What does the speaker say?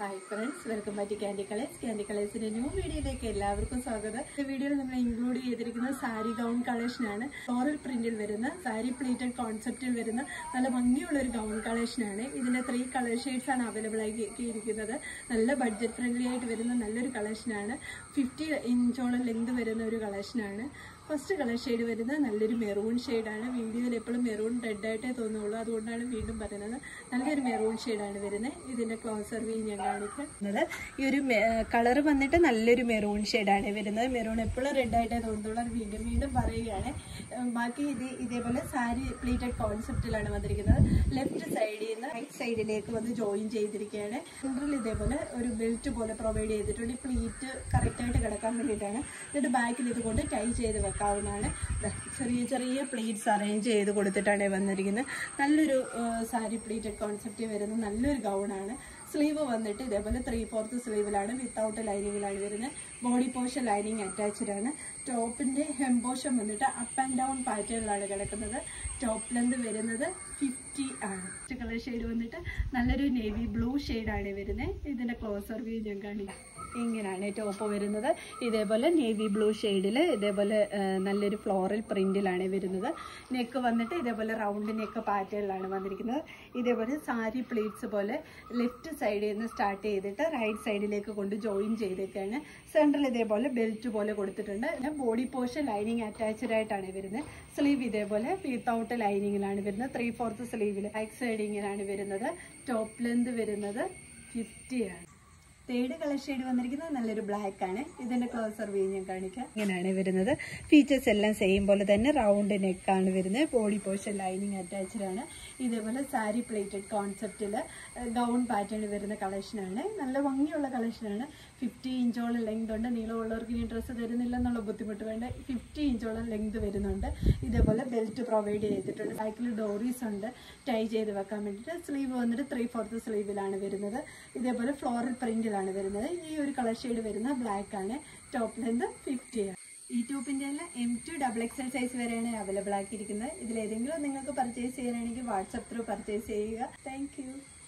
hi friends welcome back candy colours candy കളേഴ്സിന്റെ new വീഡിയോയിലേക്ക് എല്ലാവർക്കും സ്വാഗതം ഈ വീഡിയോയിൽ നമ്മൾ ഇൻക്ലൂഡ് ചെയ്തിരിക്കുന്നത് സാരി ഗൗൺ കളക്ഷൻ ആണ് ഫ്ലോറൽ പ്രിന്റിൽ വരുന്ന സാരി പ്ലീറ്റഡ് കോൺസെപ്റ്റിൽ വരുന്ന നല്ല ഭംഗിയുള്ള ഒരു ഗൗൺ കളക്ഷൻ ആണ് ഇതിന്റെ ത്രീ കളർ ഷെയ്ഡ്സ് ആണ് അവൈലബിൾ ആക്കിയിരിക്കുന്നത് നല്ല ബഡ്ജറ്റ് ഫ്രണ്ട്ലി ആയിട്ട് വരുന്ന നല്ലൊരു കളക്ഷൻ ആണ് ഫിഫ്റ്റി ഇഞ്ചോളം ലെങ്ത് വരുന്ന ഒരു കളക്ഷൻ ആണ് ഫസ്റ്റ് കളർ ഷെയ്ഡ് വരുന്നത് നല്ലൊരു മെറൂൺ ഷെയ്ഡാണ് വീഡിയോയിൽ എപ്പോഴും മെറൂൺ റെഡ് ആയിട്ടേ തോന്നുള്ളൂ അതുകൊണ്ടാണ് വീണ്ടും പറയുന്നത് നല്ലൊരു മെറൂൺ ഷെയ്ഡാണ് വരുന്നത് ഇതിന്റെ ക്ലോസർ വ്യൂ ഞാൻ കാണിക്കുന്നത് ഈ ഒരു കളർ വന്നിട്ട് നല്ലൊരു മെറൂൺ ഷെയ്ഡാണ് വരുന്നത് മെറൂൺ എപ്പോഴും റെഡ് ആയിട്ടേ തോന്നുള്ളൂ അത് വീണ്ടും വീണ്ടും പറയുകയാണ് ഉം, ബാക്കി ഇത് ഇതേപോലെ സാരി പ്ലീറ്റഡ് കോൺസെപ്റ്റിലാണ് വന്നിരിക്കുന്നത് ലെഫ്റ്റ് സൈഡിൽ നിന്ന് റൈറ്റ് സൈഡിലേക്ക് വന്ന് ജോയിൻ ചെയ്തിരിക്കുകയാണ് സെൻട്രൽ ഇതേപോലെ ഒരു ബെൽറ്റ് പോലെ പ്രൊവൈഡ് ചെയ്തിട്ടുണ്ട് ഈ പ്ലീറ്റ് കറക്റ്റായിട്ട് കിടക്കാൻ വേണ്ടിയിട്ടാണ് എന്നിട്ട് ബാക്കിൽ ഇതുകൊണ്ട് ടൈ ചെയ്ത് വെക്കാവുന്നതാണ് ദാ ചെറിയ ചെറിയ പ്ലീറ്റ്സ് അറേഞ്ച് ചെയ്ത് കൊടുത്തിട്ടാണ് വന്നിരിക്കുന്നത് നല്ലൊരു സാരി പ്ലീറ്റഡ് കോൺസെപ്റ്റ് വരുന്ന നല്ലൊരു ഗൗണാണ് സ്ലീവ് വന്നിട്ട് ഇതേപോലെ ത്രീ ഫോർത്ത് സ്ലീവിലാണ് വിത്തൗട്ട് ലൈനിങ്ങിലാണ് വരുന്നത് ബോഡി പോർഷൻ ലൈനിങ് അറ്റാച്ച്ഡ് ആണ് ടോപ്പിന്റെ ഹെം പോർഷൻ വന്നിട്ട് അപ്പ് ആൻഡ് ഡൗൺ പാറ്റേണിലാണ് കിടക്കുന്നത് ടോപ്പ് ലെന്ത് വരുന്നത് ഫിഫ്റ്റി ആണ് കളർ ഷെയ്ഡ് വന്നിട്ട് നല്ലൊരു നേവി ബ്ലൂ ആണ് വരുന്നത് ഇതിന്റെ ക്ലോസർ വ്യൂ ഞാൻ കാണിക്കാം ഇങ്ങനെയാണ് ടോപ്പ് വരുന്നത് ഇതേപോലെ നേവി ബ്ലൂ ഷെയ്ഡിൽ ഇതേപോലെ ആ, നല്ലൊരു ഫ്ലോറൽ പ്രിന്റിലാണ് വരുന്നത് നെക്ക് വന്നിട്ട് ഇതേപോലെ റൗണ്ട് നെക്ക് പാറ്റേണിലാണ് വന്നിരിക്കുന്നത് ഇതേപോലെ സാരി പ്ലേറ്റ്സ് പോലെ ലെഫ്റ്റ് സൈഡിൽ നിന്ന് സ്റ്റാർട്ട് ചെയ്തിട്ട് റൈറ്റ് സൈഡിലേക്ക് കൊണ്ട് ജോയിൻ ചെയ്തേക്കാണ് സെൻട്രൽ ഇതേപോലെ ബെൽറ്റ് പോലെ കൊടുത്തിട്ടുണ്ട് പിന്നെ ബോഡി പോർഷൻ ലൈനിങ് അറ്റാച്ച്ഡ് ആയിട്ടാണ് വരുന്നത് സ്ലീവ് ഇതേപോലെ വിത്തൗട്ട് ലൈനിങ്ങിലാണ് വരുന്നത് ത്രീ ഫോർത്ത് സ്ലീവിൽ റൈറ്റ് സൈഡിങ്ങിലാണ് വരുന്നത് ടോപ്പ് ലെന്ത് വരുന്നത് ഫിഫ്റ്റി ആണ് തേർഡ് കളർ ഷെയ്ഡ് വന്നിരിക്കുന്നത് നല്ലൊരു ബ്ലാക്ക് ആണ് ഇതിന്റെ ക്ലോസർ വ്യൂ ഞാൻ കാണിക്കാം ഇങ്ങനെയാണ് വരുന്നത് ഫീച്ചേഴ്സ് എല്ലാം സെയിം പോലെ തന്നെ റൗണ്ട് നെക്ക് ആണ് വരുന്നത് ബോഡി പോർഷൻ ലൈനിങ് അറ്റാച്ച്ഡ് ആണ് ഇതേപോലെ സാരി പ്ലേറ്റഡ് കോൺസെപ്റ്റിൽ ഗൗൺ പാറ്റേൺ വരുന്ന കളക്ഷനാണ് നല്ല ഭംഗിയുള്ള കളക്ഷനാണ് ഫിഫ്റ്റി ഇഞ്ചോളം ലെങ്ത് ഉണ്ട് നീളമുള്ളവർക്ക് ഇനി ഡ്രസ്സ് തരുന്നില്ല എന്നുള്ള ബുദ്ധിമുട്ട് വേണ്ട ഫിഫ്റ്റി ഇഞ്ചോളം ലെങ്ത് വരുന്നുണ്ട് ഇതേപോലെ ബെൽറ്റ് പ്രൊവൈഡ് ചെയ്തിട്ടുണ്ട് ബാക്കിൽ ഡോറീസ് ഉണ്ട് ടൈ ചെയ്ത് വെക്കാൻ വേണ്ടിയിട്ട് സ്ലീവ് വന്നിട്ട് ത്രീ ഫോർത്ത് സ്ലീവിലാണ് വരുന്നത് ഇതേപോലെ ഫ്ലോറൽ പ്രിന്റിലാണ് വരുന്നത് ഈ ഒരു കളർ ഷെയ്ഡ് വരുന്ന ബ്ലാക്ക് ആണ് ടോപ്പ് ലെന്ത് ഫിഫ്റ്റി ആണ് ഈ ട്യൂബിന്റെ എല്ലാം M to double XL size വരെയാണ് അവൈലബിൾ ആക്കിയിരിക്കുന്നത് ഇതിലേതെങ്കിലും നിങ്ങൾക്ക് പർച്ചേസ് ചെയ്യാനാണെങ്കിൽ വാട്സപ്പ് ത്രൂ പർച്ചേസ് ചെയ്യുക താങ്ക്